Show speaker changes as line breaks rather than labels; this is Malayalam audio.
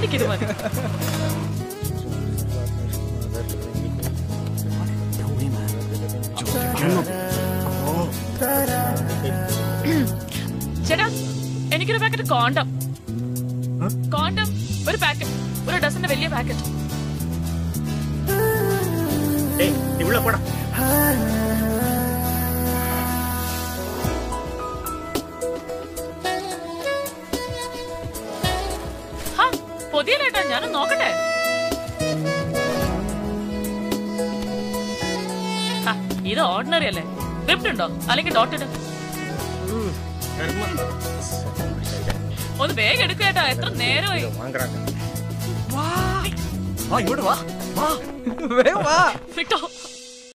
എനിക്കിത് മതി ചേട്ടാ എനിക്കൊരു പാക്കറ്റ് കോണ്ടം കോണ്ടം ഒരു പാക്കറ്റ് ഒരു ഡസന്റെ വലിയ പാക്കറ്റ്
ഏയ് ഇവിടെ പോടാ
ഹാ പുതിയ ലേട്ടാ ഞാനും നോക്കട്ടെ ഹാ, ഇത് ഓർഡിനറി അല്ലേ സ്ക്രിപ്റ്റ് ഉണ്ടോ അല്ലെങ്കിൽ ഡോട്ടഡ് ഒന്ന് വേഗം എടുക്കേട്ടാ എത്ര നേരമായി
വാങ്ങറാ
വാ ഇങ്ങോട്ട് വാ വാ വേഗം വാ
വിട്ടോ